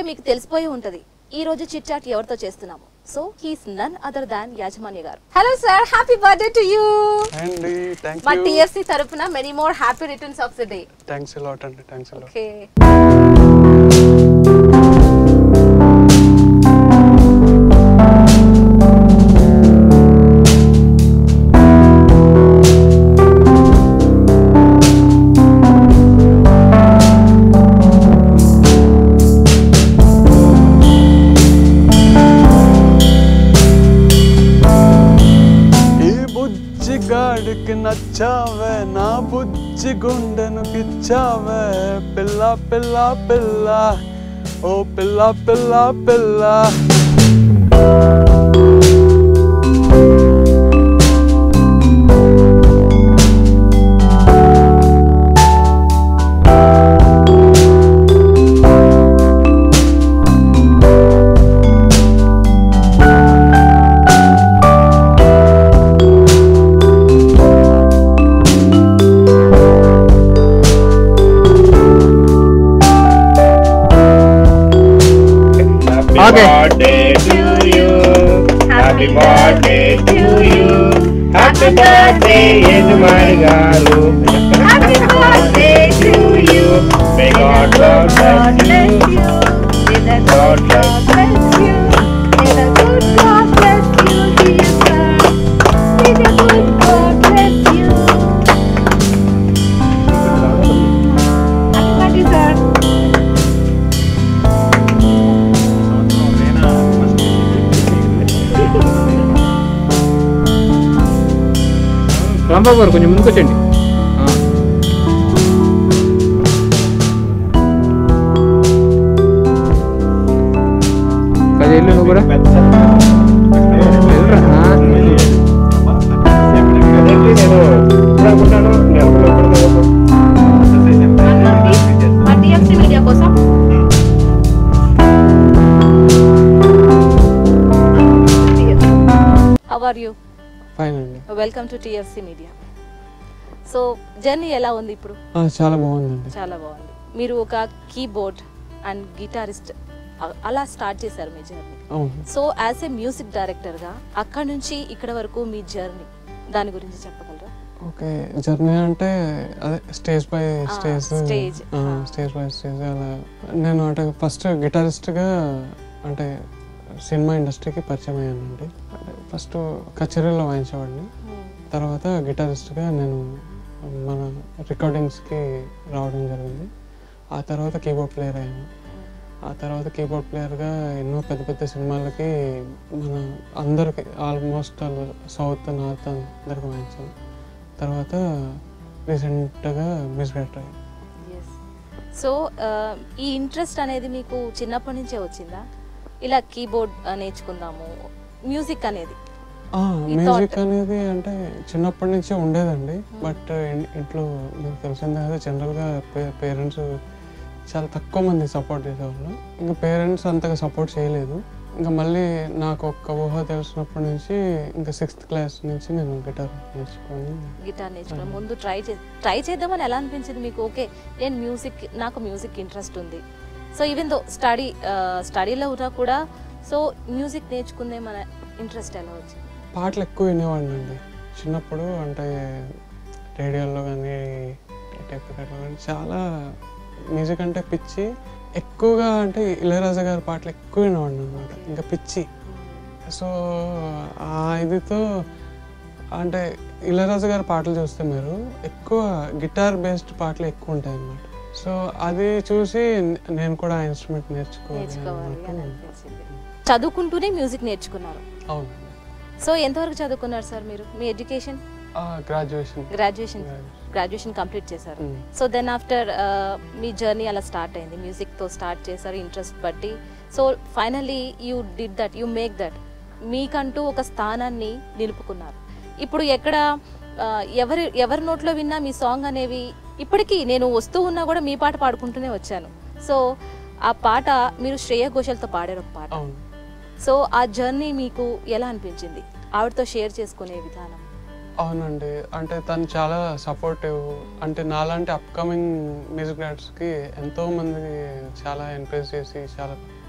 మీకు తెలిసిపోయి ఉంటది ఈ రోజు చిట్ చాట్ ఎవరితో చేస్తున్నాము so he's none other than Yajamanya గారు hello sir happy birthday to you అండి థ్యాంక్ మా యూ టిఎఫ్సి తరపున many more happy returns of the day thanks lot అండి థ్యాంక్స్ లాట్ ఓకే ఈ బుజ్జి గాడికి నచ్చావే నా బుజ్జి గుండెను కిచ్చావే పిల్ల పిల్ల పిల్ల ఓ పిల్ల పిల్ల పిల్ల Happy Okay. birthday to you. Happy birthday to you. Happy birthday, Yajamani garu. Happy birthday to you. May God God bless you. May the God good God bless you. May the good God bless you, dear sir. May the good God bless you. Happy birthday, sir. Rambabu గారు కొంచెం ముందుకు వచ్చండి ఆ. అది వెళ్ళు నువ్వు కూడా వెళ్ళరా. ఆ. అదేంటి నేను ఇప్పుడు అనుకుంటాను నేను అనుకున్నప్పుడు మా TFC మీడియా కోసం హౌ ఆర్ యూ ఫైన్ అండి welcome to TFC media so journey ఎలా ఉంది ఇప్పుడు ఆ, చాలా బాగుందండి చాలా బాగుంది మీరు ఒక కీబోర్డ్ అండ్ గిటారిస్ట్ అలా స్టార్ట్ చేశారు మీ జర్నీ అవును సో యాజ్ ఏ మ్యూజిక్ డైరెక్టర్గా అక్కడ నుంచి ఇక్కడ వరకు మీ జర్నీ దాని గురించి చెప్పగలరా ఓకే జర్నీ అంటే అదే స్టేజ్ బై ఆ, స్టేజ్ stage, ఆ. స్టేజ్ బై స్టేజ్ అలా నేను అంటే ఫస్ట్ గిటారిస్ట్గా అంటే సినిమా ఇండస్ట్రీకి పరిచయం అయ్యానండి అంటే ఫస్ట్ కచేరీలో వాయించేవాడిని తర్వాత గిటారిస్ట్గా నేను మన రికార్డింగ్స్కి రావడం జరిగింది ఆ తర్వాత కీబోర్డ్ ప్లేయర్ అయ్యాను ఆ తర్వాత కీబోర్డ్ ప్లేయర్గా ఎన్నో పెద్ద పెద్ద సినిమాలకి మన అందరికి ఆల్మోస్ట్ సౌత్ నార్త్ అందరికి వాయించాను తర్వాత రీసెంట్గా మ్యూజిక్ డైరెక్టర్ అయ్యాను సో ఈ ఇంట్రెస్ట్ అనేది మీకు చిన్నప్పటి నుంచే వచ్చిందా ఇలా కీబోర్డ్ నేర్చుకుందాము మ్యూజిక్ అనేది ఆ, ఈ మ్యూజిక్ thought. అనేది అంటే చిన్నప్పటి నుంచే ఉండేదండి బట్ ఇంట్లో మీకు తెలిసిందే కదా జనరల్గా పేరెంట్స్ చాలా తక్కువ మంది సపోర్ట్ చేసేవాళ్ళు ఇంకా పేరెంట్స్ అంతగా సపోర్ట్ చేయలేదు ఇంకా మళ్ళీ నాకు ఒక్క ఊహ తెలిసినప్పటి నుంచి ఇంకా సిక్స్త్ క్లాస్ నుంచి నేను గిటార్ నేర్చుకొని గిటార్ నేర్చుకున్న ముందు ట్రై చే ట్రై చేద్దామని ఎలా అనిపించింది మీకు ఓకే నేను మ్యూజిక్ నాకు మ్యూజిక్ ఇంట్రెస్ట్ ఉంది సో ఈవెన్ దో స్టడీ స్టడీలో ఉన్నా కూడా సో మ్యూజిక్ నేర్చుకుందే మన ఇంట్రెస్ట్ ఎలా వచ్చింది పాటలు ఎక్కువ వినేవాడిని అండి చిన్నప్పుడు అంటే రేడియోలో కానీ టేప్ రికార్డ్లో కానీ చాలా మ్యూజిక్ అంటే పిచ్చి ఎక్కువగా అంటే ఇళయరాజా గారి పాటలు ఎక్కువ వినేవాడిని అనమాట ఇంకా పిచ్చి సో ఆ ఇదితో అంటే ఇళయరాజా గారి పాటలు చూస్తే మీరు ఎక్కువ గిటార్ బేస్డ్ పాటలు ఎక్కువ ఉంటాయి అన్నమాట సో అది చూసి నేను కూడా ఇన్స్ట్రుమెంట్ నేర్చుకోవాలి నేర్చుకోవాలి అని అన్నట్టు. అనిపించింది చదువుకుంటూనే మ్యూజిక్ నేర్చుకున్నారు అవును సో ఎంతవరకు చదువుకున్నారు సార్ మీరు మీ education graduation graduation graduation complete చేశారు Mm. సో దెన్ ఆఫ్టర్ మీ జర్నీ అలా స్టార్ట్ అయింది మ్యూజిక్తో స్టార్ట్ చేశారు ఇంట్రెస్ట్ బట్టి so finally you did that you make that మీకంటూ ఒక స్థానాన్ని నిలుపుకున్నారు ఇప్పుడు ఎక్కడ ఆ, ఎవరి ఎవరి నోట్లో విన్నా మీ సాంగ్ అనేవి ఇప్పటికీ నేను వస్తూ ఉన్నా కూడా మీ పాట పాడుకుంటూనే వచ్చాను సో ఆ పాట మీరు శ్రేయ ఘోషల్తో పాడారు ఒక పాట అవును సో ఆ జర్నీ మీకు ఎలా అనిపించింది ఆవిడతో షేర్ చేసుకునే విధానం అవునండి అంటే తను చాలా సపోర్టివ్ అంటే నాలాంటి అప్కమింగ్ మ్యూజిక్ డైరెక్టర్స్కి ఎంతో మంది చాలా ఎంకరేజ్ చేసి చాలా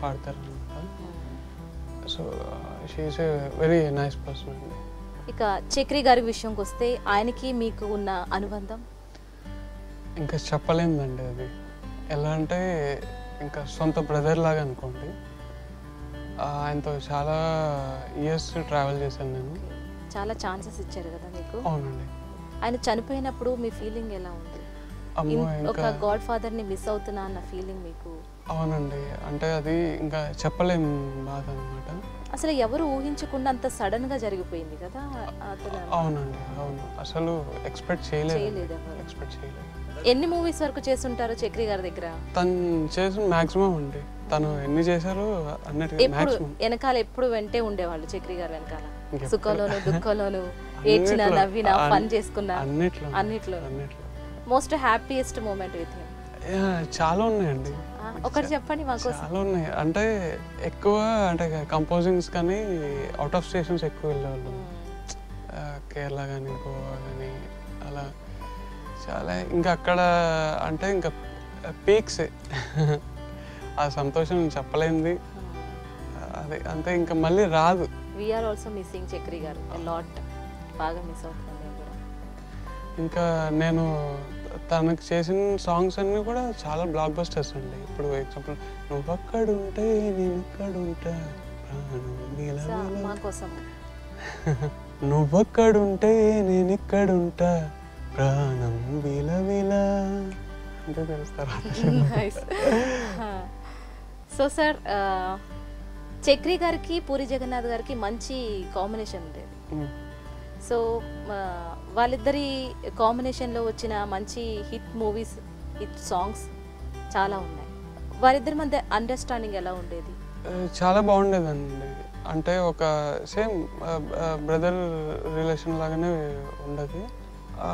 పాడతారు అనమాట so she's a very nice person అండి ఇక చక్రి గారి విషయంకి వస్తే ఆయనకి మీకు ఉన్న అనుబంధం ఇంకా చెప్పలేందండి అది ఎలా అంటే ఇంకా సొంత బ్రదర్ లాగా అనుకోండి ఆ, ఆయనతో చాలా ఇయర్స్ ట్రావెల్ చేశాను నేను చాలా ఛాన్సెస్ ఇచ్చారు కదా మీకు అవునండి ఆయన చనిపోయినప్పుడు మీ ఫీలింగ్ ఎలా ఉంది అమ్మో ఇన్- ఒక ఇంకా గాడ్ ఫాదర్ ని మిస్ అవుతున్నా అన్న ఫీలింగ్ మీకు అవునండి అంటే అది ఇంకా చెప్పలేం బాధ అనమాట అసలు ఎవరు ఊహించకుండా అంత సడన్ గా జరిగిపోయింది కదా అతను అవునండి అవును అసలు ఎక్స్పెక్ట్ చేయలేదు చేయలేదు ఎవరు. ఎక్స్పెక్ట్ చేయలేదు ఎన్ని మూవీస్ వరకు చేస్తుంటారు చక్రి గారి దగ్గర తను చేసిన మాక్సిమం అండి తను ఎన్ని చేశారో అన్నిటికీ ఎప్పుడు మాక్సిమం వెనకాల ఎప్పుడు వెంటే ఉండేవాళ్ళు చక్రి గారు వెనకాల ఇంకెప్పుడు? సుఖంలోను దుఃఖంలోను ఏడ్చిన అన్నిట్లో, నవ్విన అన్- పని చేసుకున్న అన్నిట్లో అన్నిట్లో అన్నిట్లో most happiest moment with him yeah, చాలా ఉన్నాయండి ఒకటి చెప్పండి మాకోసం చాలా ఉన్నాయి అంటే ఎక్కువ అంటే కంపోజింగ్స్ కానీ అవుట్ ఆఫ్ స్టేషన్స్ ఎక్కువ వెళ్ళేవాళ్ళం ఆ, కేరళ కానీ గోవా కానీ అలా చాలా ఇంకా అక్కడ అంటే ఇంకా పీక్స్ ఆ సంతోషం చెప్పలేంది అది అంతే ఇంకా మళ్ళీ రాదు వీఆర్ ఆల్సో మిస్సింగ్ చక్రి గారు లాట్ బాగా మిస్ అవుతున్నాం మేము కూడా ఇంకా నేను తనకు చేసిన సాంగ్స్ అన్నీ కూడా చాలా బ్లాక్ బస్టర్స్ అండి ఇప్పుడు ఎగ్జాంపుల్ నువ్వు అక్కడుంటే నేను ఇక్కడుంటా ప్రాణం సో నిలవెల. మా కోసం నువ్వక్కడుంటే నేను ఇక్కడుంటా ప్రాణం విలవిల అంటే తెలుస్తారా సో సార్ చక్రి గారికి పూరి జగన్నాథ్ గారికి మంచి కాంబినేషన్ ఉండేది సో వాళ్ళిద్దరి కాంబినేషన్లో వచ్చిన మంచి హిట్ మూవీస్ హిట్ సాంగ్స్ చాలా ఉన్నాయి వారిద్దరి మధ్య అండర్స్టాండింగ్ ఎలా ఉండేది చాలా బాగుండేదండి అంటే ఒక సేమ్ బ్రదర్ రిలేషన్ లాగానే ఉండదు ఆ,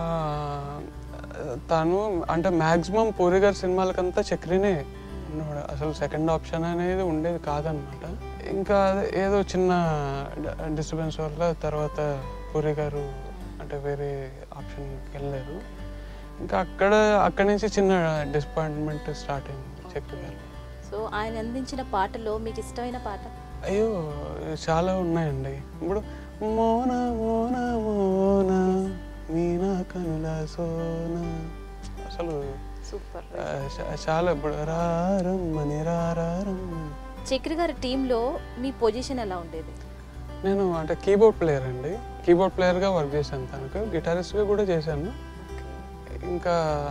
తను అంటే మ్యాక్సిమం పూరి గారి సినిమాలకంతా చక్రినే ఉన్నవాడు అసలు సెకండ్ ఆప్షన్ అనేది ఉండేది కాదనమాట ఇంకా అదే ఏదో చిన్న డిస్టర్బెన్స్ వల్ల తర్వాత పూరి గారు అంటే వేరే ఆప్షన్కి వెళ్ళారు ఇంకా అక్కడ అక్కడి నుంచి చిన్న డిసప్పాయింట్మెంట్ స్టార్ట్ అయింది చక్రి గారు సో ఆయన అందించిన పాటలో మీకు ఇష్టమైన పాట అయ్యో చాలా ఉన్నాయండి ఇప్పుడు మోన మోన మోన మీనా కనుల సోన అసలు సూపర్ ఆ, చా- చాలా ఇప్పుడు రారమ్మని రారమ్మని చక్రి గారి టీంలో మీ పొజిషన్ ఎలా ఉండేది నేను అంటే కీబోర్డ్ ప్లేయర్ అండి కీబోర్డ్ ప్లేయర్గా వర్క్ చేశాను తనకు గిటారిస్ట్గా కూడా చేశాను ఇంకా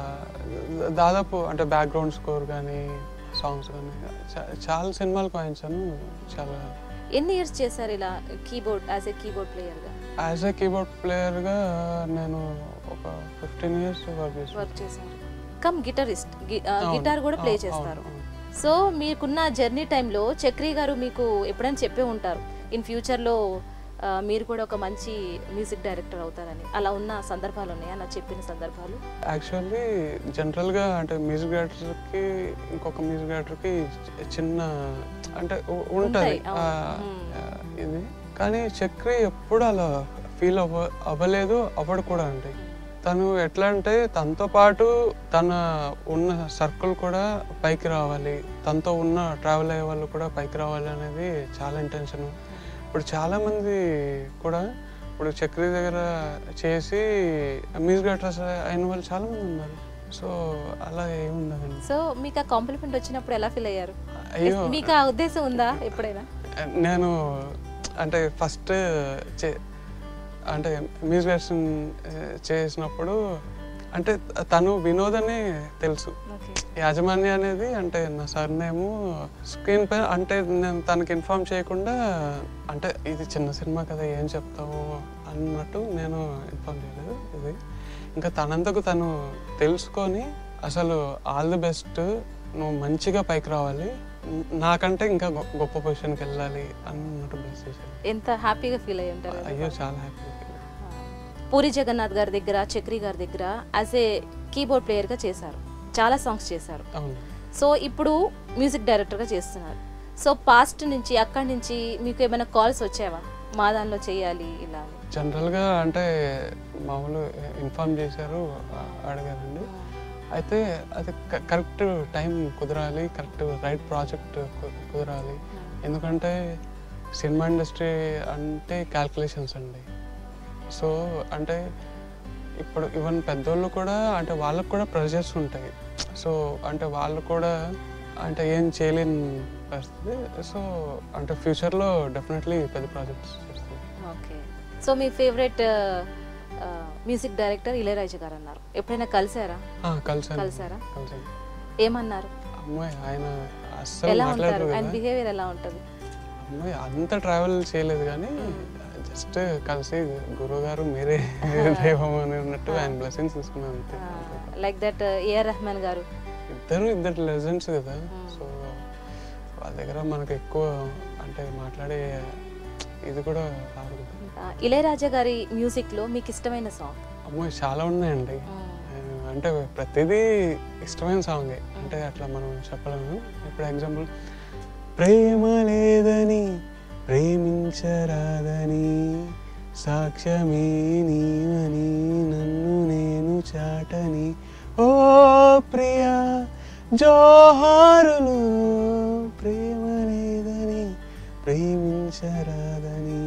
దాదాపు అంటే బ్యాక్గ్రౌండ్ స్కోర్ కానీ సాంగ్స్ కానీ చా- చాలా సినిమాలకు వాయించాను చాలా ఎన్ని ఇయర్స్ చేశారు ఇలా కీబోర్డ్ యాజ్ ఏ కీబోర్డ్ ప్లేయర్గా యాజ్ ఏ కీబోర్డ్ ప్లేయర్గా నేను ఒక ఫిఫ్టీన్ ఇయర్స్ వర్క్ చేశాను వర్క్ చేశారు కమ్ గిటారిస్ట్ అవును, గిటార్ కూడా ప్లే అవును, చేస్తారు అవును. సో మీకున్న జర్నీ టైంలో చక్రి గారు మీకు ఎప్పుడైనా చెప్పే ఉంటారు ఇన్ ఫ్యూచర్లో మీరు కూడా ఒక మంచి మ్యూజిక్ డైరెక్టర్ అవుతారని అలా ఉన్న సందర్భాలు ఉన్నాయా నాకు చెప్పిన సందర్భాలు యాక్చువల్లీ జనరల్గా అంటే మ్యూజిక్ డైరెక్టర్కి ఇంకొక మ్యూజిక్ డైరెక్టర్కి చిన్న అంటే ఉ- ఉంటుంది ఉంటాయి, అవును. ఆ, మ్మ్. ఆ, ఇది కానీ చక్రి ఎప్పుడు అలా ఫీల్ అవ్వ అవ్వలేదు అవ్వడు కూడా అండి తను ఎట్లా అంటే తనతో పాటు తన ఉన్న సర్కిల్ కూడా పైకి రావాలి తనతో ఉన్న ట్రావెల్ అయ్యే వాళ్ళు కూడా పైకి రావాలి అనేది చాలా ఇంటెన్షన్ ఇప్పుడు చాలా మంది కూడా ఇప్పుడు చక్రి దగ్గర చేసి మ్యూజిక్ డైరెక్టర్స్ అయిన వాళ్ళు చాలా మంది ఉన్నారు సో అలా ఏమి ఉండదండి సో మీకు ఆ కాంప్లిమెంట్ వచ్చినప్పుడు ఎలా ఫీల్ అయ్యారు అయ్యో మీకు ఆ ఉద్దేశం ఉందా ఎప్పుడైనా నేను అంటే ఫస్ట్ చే అంటే మ్యూజిక్ డైరెక్షన్ చేసినప్పుడు అంటే తను వినోద్ అని తెలుసు ఓకే యాజమాన్య అనేది అంటే నా సర్నేము స్క్రీన్ పై అంటే నేను తనకి ఇన్ఫార్మ్ చేయకుండా అంటే ఇది చిన్న సినిమా కదా ఏం చెప్తావు అన్నట్టు నేను ఇన్ఫార్మ్ చేయలేదు ఇది ఇంకా తనంతకు తను తెలుసుకొని అసలు ఆల్ ది బెస్ట్ నువ్వు మంచిగా పైకి రావాలి నాకంటే ఇంకా గొ- గొప్ప పొజిషన్కి వెళ్ళాలి అన్నట్టు బ్లెస్ చేశాను ఎంత హ్యాపీగా ఫీల్ అయ్యి ఉంటారు కదా? అయ్యో చాలా హ్యాపీ పూరి జగన్నాథ్ గారి దగ్గర చక్రి గారి దగ్గర యాజ్ ఏ కీబోర్డ్ ప్లేయర్గా చేశారు చాలా సాంగ్స్ చేశారు అవును సో ఇప్పుడు మ్యూజిక్ డైరెక్టర్గా చేస్తున్నారు సో పాస్ట్ నుంచి అక్కడి నుంచి మీకు ఏమైనా కాల్స్ వచ్చావా మా దానిలో చేయాలి ఇలా అని జనరల్గా అంటే మామూలు ఇన్ఫార్మ్ చేశారు ఆ- అడిగారండి అయితే అది కరెక్ట్ టైం కుదరాలి కరెక్ట్ రైట్ ప్రాజెక్ట్ కుదరాలి ఎందుకంటే సినిమా ఇండస్ట్రీ అంటే క్యాల్కులేషన్స్ అండి సో అంటే ఇప్పుడు ఈవెన్ పెద్దోళ్ళు కూడా అంటే వాళ్ళకు కూడా ప్రెషర్స్ ఉంటాయి సో అంటే వాళ్ళు కూడా అంటే ఏం చేయలేని పరిస్థితి సో అంటే ఫ్యూచర్లో డెఫినెట్లీ పెద్ద ప్రాజెక్ట్స్ చేస్తాం ఓకే సో మీ ఫేవరెట్ మ్యూజిక్ డైరెక్టర్ ఇళయరాజా గారు అన్నారు ఎప్పుడైనా కలిసారా ఆ, కలిసాను కలిసారా కలిసాను ఏమన్నారు అమ్మాయి ఆయన అస్సలు ఎలా ఉంటారు మాట్లాడరు ఆయన కదా బిహేవియర్ ఎలా ఉంటుంది అమ్మాయి అంత ట్రావెల్ చేయలేదు కానీ జస్ట్ కలిసి గురువు గారు మీరే దైవం అని ఉన్నట్టు ఆయన బ్లెస్సింగ్స్ తీసుకున్నాను అంతే లైక్ దట్ ఏఆర్ రెహమాన్ గారు ఇద్దరు ఇద్దరు లెజెండ్స్ కదా సో వాళ్ళ దగ్గర మనకు ఎక్కువ అంటే మాట్లాడే ఇది కూడా రాదు కదా ఆ, ఇళయరాజా గారి మ్యూజిక్ లో మీకు ఇష్టమైన సాంగ్ అమ్మాయి చాలా ఉన్నాయండి ఆ, అంటే ప్రతిదీ ఇష్టమైన సాంగే అంటే అట్లా మనం చెప్పలేము ఇప్పుడు ఎగ్జాంపుల్ ప్రేమ లేదని ప్రేమించరాదని సాక్ష్యమే నీవని నన్ను నేను చాటని ఓ ప్రియా జోహారులు ప్రేమ లేదని ప్రేమించరాదని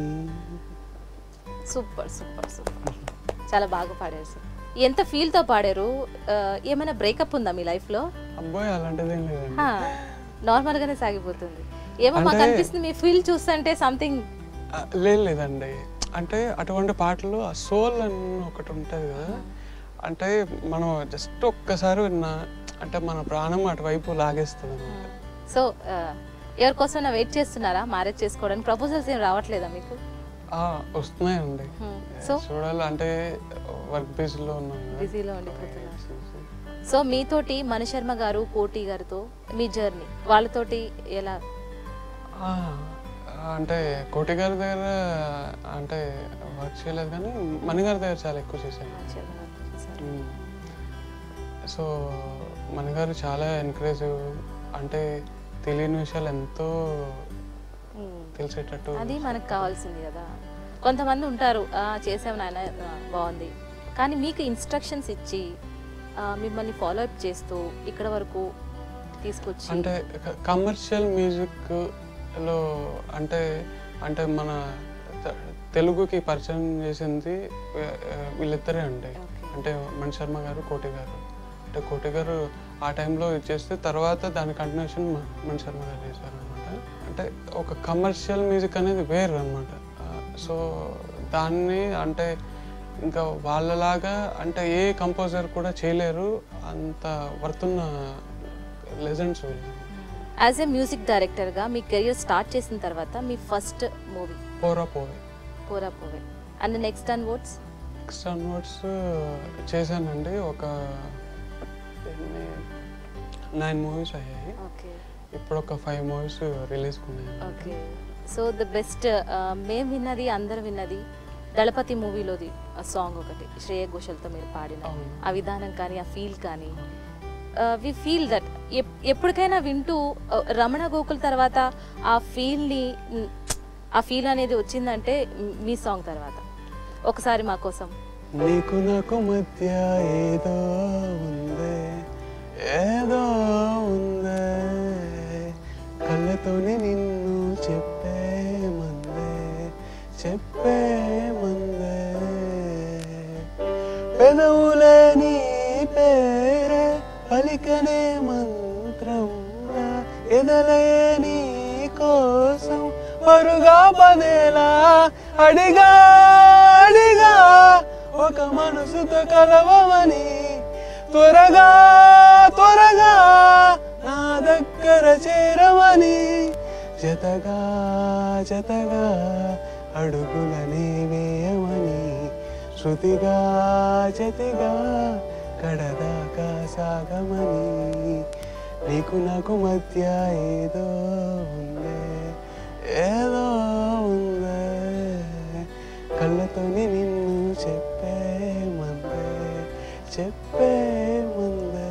సూపర్ సూపర్ సూపర్ చాలా బాగా పాడారు సార్ ఎంత ఫీల్ తో పాడారు ఆ, ఏమైనా బ్రేకప్ ఉందా మీ లైఫ్ లో అబ్బాయి అలాంటిదేం లేదండి నార్మల్ గానే సాగిపోతుంది ఏమో మాకు అంటే- అనిపిస్తుంది మీ ఫీల్ చూస్తుంటే సంథింగ్ ఆ, లేదు లేదండి అంటే అటువంటి పాటలు ఆ సోల్ అని ఒకటి ఉంటుంది కదా అంటే మనం జస్ట్ ఒక్కసారి విన్నా అంటే మన ప్రాణం అటువైపు లాగేస్తుంది అనమాట సో ఎవరి కోసం వెయిట్ చేస్తున్నారా మ్యారేజ్ చేసుకోవడానికి ప్రపోజల్స్ ఏం రావట్లేదా మీకు వస్తున్నాయండి Hmm. సో చూడాలి అంటే వర్క్ బేస్లో ఉన్నాం కదా. బిజీలో ఉండిపోతున్నారు సో మీతోటి మణిశర్మ గారు కోటి గారితో మీ జర్నీ వాళ్ళతోటి ఎలా ఆ, అంటే కోటి గారి దగ్గర అంటే వర్క్ చేయలేదు కానీ మణి గారి దగ్గర చాలా ఎక్కువ చేశాను మణిశర్మ గారితో చేశారు? మ్మ్. సో మనగారు చాలా ఎంకరేజివ్ అంటే తెలియని విషయాలు ఎంతో మ్మ్. తెలిసేటట్టు అది మనకు కావాల్సింది కదా కొంతమంది ఉంటారు "ఆ, చేసాం నాయన ఆ, బాగుంది కానీ మీకు ఇన్స్ట్రక్షన్స్ ఇచ్చి ఆ, మిమ్మల్ని ఫాలో అప్ చేస్తూ ఇక్కడ వరకు తీసుకొచ్చి అంటే కమర్షియల్ మ్యూజిక్ లో అంటే అంటే మన తె- తెలుగుకి పరిచయం చేసింది వీ- వీళ్ళిద్దరే అండి Okay. అంటే మణి శర్మ గారు కోటి గారు అంటే కోటి గారు ఆ టైంలో చేస్తే తర్వాత దాని కంటిన్యూషన్ మణి శర్మ గారు చేశారు అనమాట అంటే ఒక కమర్షియల్ మ్యూజిక్ అనేది వేరు అనమాట సో దాన్ని అంటే ఇంకా వాళ్ళలాగా అంటే ఏ కంపోజర్ కూడా చేయలేరు అంత వర్తున్న లెజెండ్స్ వీళ్ళు యాజ్ ఏ మ్యూజిక్ డైరెక్టర్గా మీ కెరియర్ స్టార్ట్ చేసిన తర్వాత మీ ఫస్ట్ మూవీ పోరా పోవే పోరా పోవే and next onwards next onwards చేశానండి ఒక నైన్ మూవీస్ అయ్యాయి ఓకే ఇప్పుడు ఒక ఫైవ్ మూవీస్ రిలీజ్ ఉన్నాయి ఓకే సో ద బెస్ట్ మేము విన్నది అందరు విన్నది దళపతి మూవీలోది సాంగ్ ఒకటి శ్రేయ ఘోషల్తో మీరు పాడిన అవును. ఆ విధానం కానీ ఆ ఫీల్ కానీ వి ఫీల్ దట్ ఎప్పటికైనా వింటూ uh, రమణ గోకుల్ తర్వాత ఆ ఫీల్ని ఆ ఫీల్ అనేది వచ్చిందంటే మ్, మీ సాంగ్ తర్వాత ఒకసారి మా కోసం నీకు నాకు మధ్య ఏదో ఉందే ఏదో ఉందే కళ్ళతోనే నిన్ను చెప్పే మందే చెప్పే మందే పెదవులే నీ పేరే పలికనే మంత్రంలా ఎదలే నీ కోసం పరుగా పదేలా అడిగా అడిగా ఒక మనసుతో కలవమని త్వరగా త్వరగా నా దగ్గర చేరమని జతగా జతగా అడుగులనే వేయమని శృతిగా జతిగా కడదాకా సాగమని నీకు నాకు మధ్య ఏదో ఉందే ఏదో ఉందే కళ్ళతోని నిన్ను చెప్పే మందే చెప్పే మందే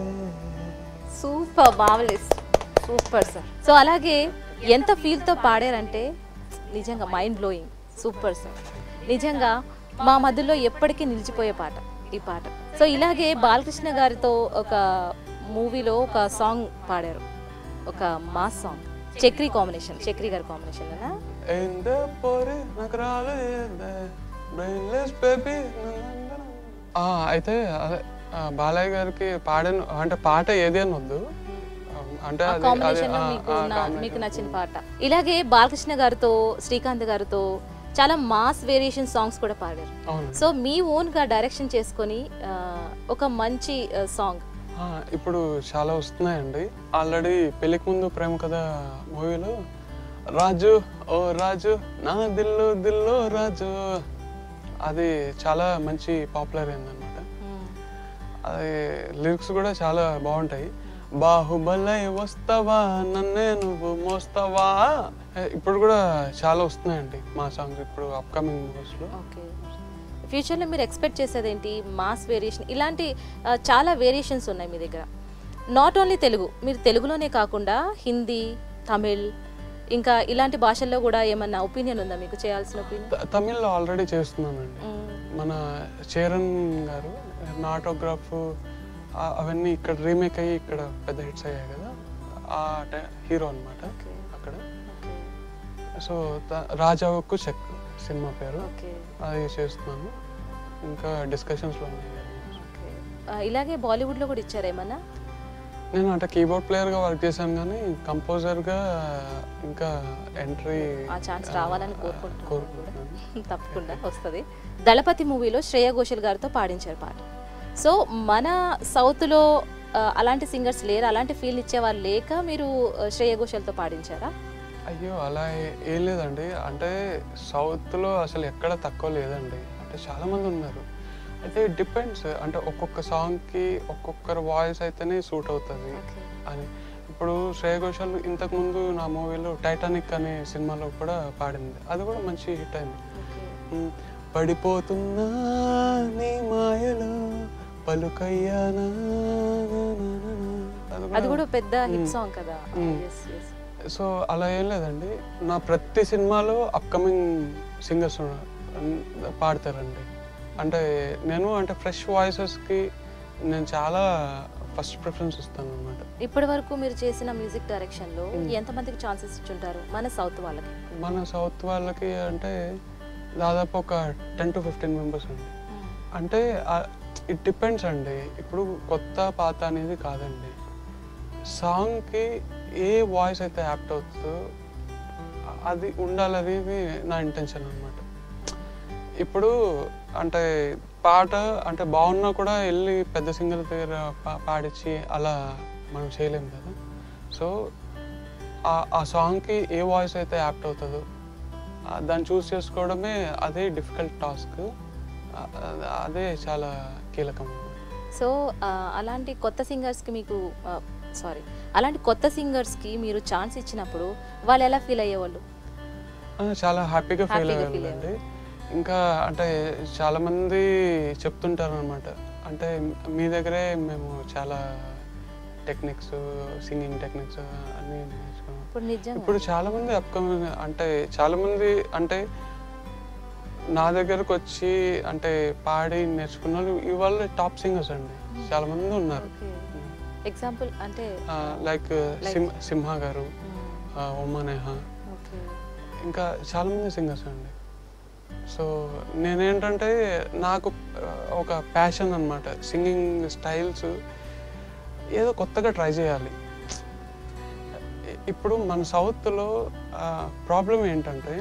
సూపర్ మావలిస్ సూపర్ సార్ సో అలాగే ఎంత ఫీల్తో పాడారంటే నిజంగా మైండ్ బ్లోయింగ్ సూపర్ సార్ నిజంగా మా మధ్యలో ఎప్పటికీ నిలిచిపోయే పాట ఈ పాట సో ఇలాగే బాలకృష్ణ గారితో ఒక మూవీలో ఒక సాంగ్ పాడారు ఒక mass song Chakri combination Chakri గారి కాంబినేషన్ అనా ఏందే పోరి నాకు రాలేదే బ్రెయిన్లెస్ బేబీ అయితే అదే ఆ, బాలయ్య గారికి పాడను అంటే పాట ఏది అని వద్దు ఆ, అంటే ఆ అది- అది కాంబినేషన్ ఆ, మీకు ఆ నా- combination. మీకు నచ్చిన పాట ఇలాగే బాలకృష్ణ గారితో శ్రీకాంత్ గారితో చాలా మాస్ వేరియేషన్ సాంగ్స్ కూడా పాడారు అవును సో మీ ఓన్ గా డైరెక్షన్ చేసుకొని ఆ, ఒక మంచి సాంగ్ ఆ, ఇప్పుడు చాలా వస్తున్నాయండి ఆల్రెడీ పెళ్లికి ముందు ప్రేమ కథ మూవీలో రాజు ఓ రాజు నా దిల్లు దిల్లు రాజు అది చాలా మంచి పాపులర్ అయిందనమాట అది లిరిక్స్ కూడా చాలా బాగుంటాయి బాహుబలై వస్తావా నన్నే నువ్వు మోస్తావా ఏ, ఇప్పుడు కూడా చాలా వస్తున్నాయండి మా సాంగ్స్ ఇప్పుడు అప్కమింగ్ మూవీస్లో ఓకే ఫ్యూచర్లో మీరు ఎక్స్పెక్ట్ చేసేది ఏంటి మాస్ వేరియేషన్ ఇలాంటి ఆ, చాలా వేరియేషన్స్ ఉన్నాయి మీ దగ్గర నాట్ ఓన్లీ తెలుగు మీరు తెలుగులోనే కాకుండా హిందీ తమిళ్ ఇంకా ఇలాంటి భాషల్లో కూడా ఏమన్నా ఒపీనియన్ ఉందా మీకు చేయాల్సిన ఒపీనియన్ తమిళ్లో ఆల్రెడీ చేస్తున్నానండి మన చరణ్ గారు నాటోగ్రాఫ్ అవన్నీ ఇక్కడ రీమేక్ అయ్యి ఇక్కడ పెద్ద హిట్స్ అయ్యాయి కదా ఆ హీరో అన్నమాట ఓకే అక్కడ సో త- రాజావుకు చెక్ సినిమా పేరు ఓకే అది చేస్తున్నాను ఇంకా డిస్కషన్స్లో ఉన్నాయి ఓకే ఇలాగే బాలీవుడ్లో కూడా ఇచ్చారు ఏమన్నా నేను అంటే కీబోర్డ్ ప్లేయర్గా వర్క్ చేశాను కానీ కంపోజర్గా ఇంకా ఎంట్రీ ఆ ఛాన్స్ రావాలని కోరుకుంటున్నాను కోరుకుంటున్నాను తప్పకుండా వస్తుంది దళపతి మూవీలో శ్రేయ ఘోషల్ గారితో పాడించారు పాట సో మన సౌత్లో ఆ, అలాంటి సింగర్స్ లేరు అలాంటి ఫీల్ ఇచ్చేవాళ్ళు లేక మీరు ఆ, శ్రేయ ఘోషల్తో పాడించారా అయ్యో అలా ఏ- ఏం లేదండి అంటే సౌత్లో అసలు ఎక్కడ తక్కువ లేదండి అంటే చాలా మంది ఉన్నారు అయితే డిపెండ్స్ అంటే ఒక్కొక్క సాంగ్కి ఒక్కొక్కరు వాయిస్ అయితేనే సూట్ అవుతుంది అని ఇప్పుడు శ్రేయ ఘోషాల్ ఇంతకుముందు నా మూవీలో టైటానిక్ అనే సినిమాలో కూడా పాడింది అది కూడా మంచి హిట్ అయింది ఉమ్, పడిపోతున్నా నీ మాయలో పలుకయ్యానా అది కూడా పెద్ద హిట్ సాంగ్ కదా మ్మ్. Yes, yes. సో అలా ఏం లేదండి నా ప్రతి సినిమాలో అప్కమింగ్ సింగర్స్ పాడతారండి అంటే నేను అంటే ఫ్రెష్ వాయిసెస్కి నేను చాలా ఫస్ట్ ప్రిఫరెన్స్ ఇస్తాను అనమాట ఇప్పటి వరకు మీరు చేసిన మ్యూజిక్ డైరెక్షన్ లో ఎంతమందికి ఛాన్సెస్ ఇచ్చుంటారు మన సౌత్ వాళ్ళకి మన సౌత్ వాళ్ళకి అంటే దాదాపు ఒక టెన్ టు ఫిఫ్టీన్ మెంబర్స్ అండి అంటే ఇట్ డిపెండ్స్ అండి ఇప్పుడు కొత్త పాత అనేది కాదండి సాంగ్కి ఏ వాయిస్ అయితే యాప్ట్ అవుతుందో అది ఉండాలనేది నా ఇంటెన్షన్ అనమాట ఇప్పుడు అంటే పాట అంటే బాగున్నా కూడా వెళ్ళి పెద్ద సింగర్ దగ్గర పా- పాడించి అలా మనం చేయలేం కదా సో ఆ- ఆ సాంగ్కి ఏ వాయిస్ అయితే యాప్ట్ అవుతుందో ఆ దాన్ని చూస్ చేసుకోవడమే అదే డిఫికల్ట్ టాస్క్ అదే చాలా కీలకం సో ఆ, అలాంటి కొత్త సింగర్స్కి మీకు సారీ అలాంటి కొత్త సింగర్స్కి మీరు ఛాన్స్ ఇచ్చినప్పుడు వాళ్ళు ఎలా ఫీల్ అయ్యేవాళ్ళు ఆ, చాలా హ్యాపీగా ఫీల్ హ్యాపీగా feel అయ్యానండి ఇంకా అంటే చాలా మంది చెప్తుంటారు అనమాట అంటే మీ దగ్గరే మేము చాలా టెక్నిక్స్ సింగింగ్ టెక్నిక్స్ అన్నీ నేర్చుకున్నాం ఇప్పుడు నిజంగా ఇప్పుడు చాలా మంది అప్కమింగ్ అంటే చాలా మంది అంటే నా దగ్గరకు వచ్చి అంటే పాడి నేర్చుకున్న వాళ్ళు ఇవాళ టాప్ సింగర్స్ అండి చాలా మంది ఉన్నారు ఓకే ఎగ్జాంపుల్ అంటే లైక్ సింహ గారు ఆ, ఉమా నేహ ఓకే ఇంకా చాలా మంది సింగర్స్ అండి సో నేనేంటంటే నాకు ఆ, ఒక ప్యాషన్ అనమాట సింగింగ్ స్టైల్స్ ఏదో కొత్తగా ట్రై చేయాలి ఇ- ఇప్పుడు మన సౌత్లో ప్రాబ్లం ఏంటంటే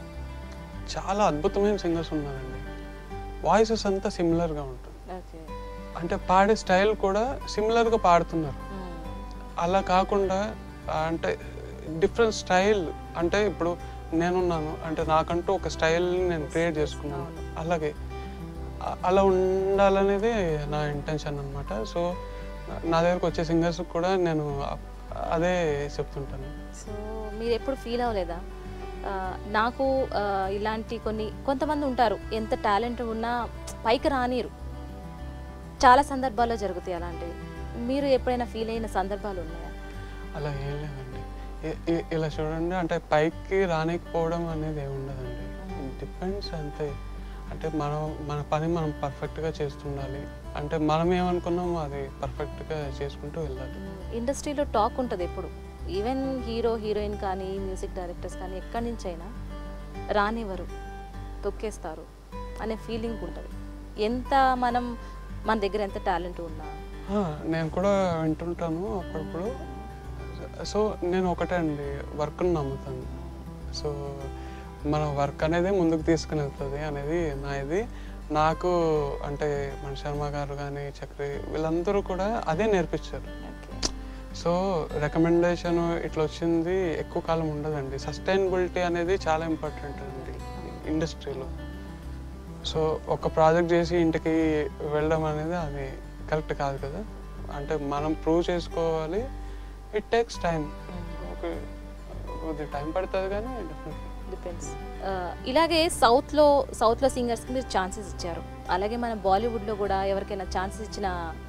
చాలా అద్భుతమైన సింగర్స్ ఉన్నారండి వాయిసెస్ అంతా సిమిలర్గా ఉంటుంది ఓకే అంటే పాడే స్టైల్ కూడా సిమిలర్గా పాడుతున్నారు అలా కాకుండా ఆ, అంటే డిఫరెంట్ స్టైల్ అంటే ఇప్పుడు నేనున్నాను అంటే నాకంటూ ఒక స్టైల్ నేను క్రియేట్ చేసుకున్నాను అలాగే అ- అలా ఉండాలనేది నా ఇంటెన్షన్ అనమాట సో నా దగ్గరకు వచ్చే సింగర్స్ కూడా నేను అ- అదే చెప్తుంటాను సో మీరు ఎప్పుడు ఫీల్ అవ్వలేదా ఆ, నాకు ఆ, ఇలాంటి కొన్ని కొంతమంది ఉంటారు ఎంత టాలెంట్ ఉన్నా పైకి రానిరు చాలా సందర్భాల్లో జరుగుతాయి అలాంటివి మీరు ఎప్పుడైనా ఫీల్ అయిన సందర్భాలు ఉన్నాయా అలా ఏం లేదండి ఇ- ఇ- ఇలా చూడండి అంటే పైకి రానికపోవడం అనేది ఏమి ఉండదండి డిపెండ్స్ అంతే అంటే మనం మన పని మనం పర్ఫెక్ట్గా చేస్తుండాలి అంటే మనం ఏమనుకున్నామో అది పర్ఫెక్ట్గా చేసుకుంటూ వెళ్ళాలి ఇండస్ట్రీలో టాక్ ఉంటుంది ఎప్పుడు ఈవెన్ హీరో హీరోయిన్ కానీ మ్యూజిక్ డైరెక్టర్స్ కానీ ఎక్కడి నుంచి అయినా రానివ్వరు తొక్కేస్తారు అనే ఫీలింగ్ ఉంటుంది ఎంత మనం మన దగ్గర ఎంత టాలెంట్ ఉన్నా ఆ, నేను కూడా వింటుంటాను అప్పుడప్పుడు సో నేను ఒకటే అండి వర్క్ని నమ్ముతాను సో మన వర్క్ అనేది ముందుకు తీసుకుని వెళ్తుంది అనేది నా ఇది నాకు అంటే మన శర్మ గారు కానీ చక్రి వీళ్ళందరూ కూడా అదే నేర్పించారు సో రికమెండేషన్ ఇట్లా వచ్చింది ఎక్కువ కాలం ఉండదండి సస్టైనబిలిటీ అనేది చాలా ఇంపార్టెంట్ అండి ఇండస్ట్రీలో సో ఒక ప్రాజెక్ట్ చేసి ఇంటికి వెళ్ళడం అనేది అది కరెక్ట్ కాదు కదా అంటే మనం ప్రూవ్ చేసుకోవాలి ఇట్ టేక్స్ టైం ఓకే కొద్ది టైం పడుతుంది కానీ డెఫినెట్లీ డిపెండ్స్ ఇలాగే సౌత్లో సౌత్లో సింగర్స్కి మీరు ఛాన్సెస్ ఇచ్చారు అలాగే మన బాలీవుడ్లో కూడా ఎవరికైనా ఛాన్సెస్ ఇచ్చిన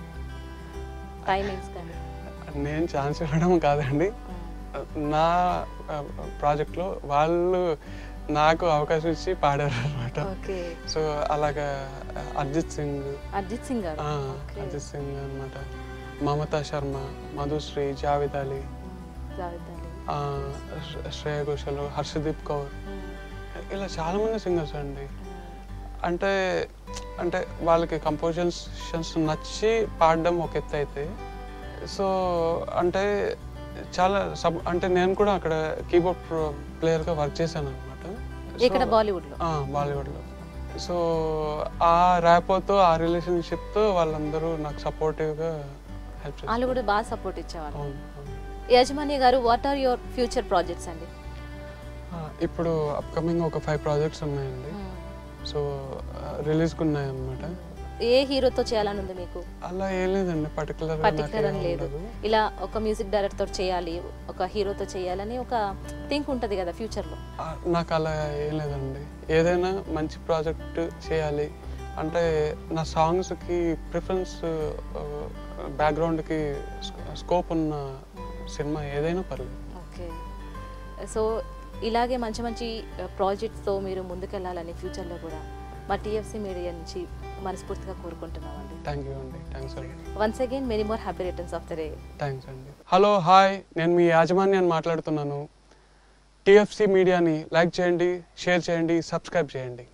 టైమింగ్స్ కానీ నేను ఛాన్స్ ఇవ్వడం కాదండి నా ప్రాజెక్ట్లో వాళ్ళు నాకు అవకాశం ఇచ్చి పాడారు అనమాట ఓకే సో అలాగా అర్జిత్ సింగ్ అర్జిత్ సింగ్ గారు ఆ, Okay. అర్జిత్ సింగ్ అనమాట మమతా శర్మ మధుశ్రీ జావేద్ అలీ జావేద్ అలీ ఆ, శ్రే- శ్రేయ ఘోషల్ హర్షదీప్ కౌర్ ఇలా చాలా మంది సింగర్స్ అండి అంటే అంటే వాళ్ళకి కంపోజిషన్స్ నచ్చి పాడడం ఒక ఎత్తు అయితే సో అంటే చాలా సబ్ అంటే నేను కూడా అక్కడ కీబోర్డ్ ప్లేయర్గా వర్క్ చేశాను అనమాట ఇక్కడ బాలీవుడ్లో బాలీవుడ్లో సో ఆ ర్యాపోతో ఆ రిలేషన్షిప్తో వాళ్ళందరూ నాకు సపోర్టివ్గా హెల్ప్ చేస్తారు వాళ్ళు కూడా బాగా సపోర్ట్ ఇచ్చేవాళ్ళు అవును అవును యజమాని గారు what are your future projects అండి ఆ, ఇప్పుడు అప్కమింగ్ ఒక ఫైవ్ ప్రాజెక్ట్స్ ఉన్నాయండి సో రిలీజ్కి ఉన్నాయి అనమాట ఏ హీరోతో చేయాలని ఉంది మీకు అలా ఏం లేదండి పర్టికులర్ పర్టికులర్ అని లేదు ఇలా ఒక మ్యూజిక్ డైరెక్టర్ చేయాలి ఒక హీరోతో చేయాలని ఒక థింక్ ఉంటుంది కదా ఫ్యూచర్లో నాకు అలా ఏం లేదండి ఏదైనా మంచి ప్రాజెక్ట్ చేయాలి అంటే నా సాంగ్స్కి ప్రిఫరెన్స్ బ్యాక్గ్రౌండ్కి స్కోప్ ఉన్న సినిమా ఏదైనా పర్లేదు ఓకే సో ఇలాగే మంచి మంచి ప్రాజెక్ట్స్తో మీరు ముందుకెళ్ళాలని ఫ్యూచర్లో కూడా మా టీఎఫ్సీ మీడియా నుంచి మనస్ఫూర్తిగా కోరుకుంటున్నామండి థ్యాంక్ యూ అండి థ్యాంక్స్ అండి once again many more happy returns of the day thanks అండి హలో హాయ్ నేను మీ యాజమాన్యాన్ని మాట్లాడుతున్నాను టీఎఫ్సి మీడియాని లైక్ చేయండి షేర్ చేయండి సబ్స్క్రైబ్ చేయండి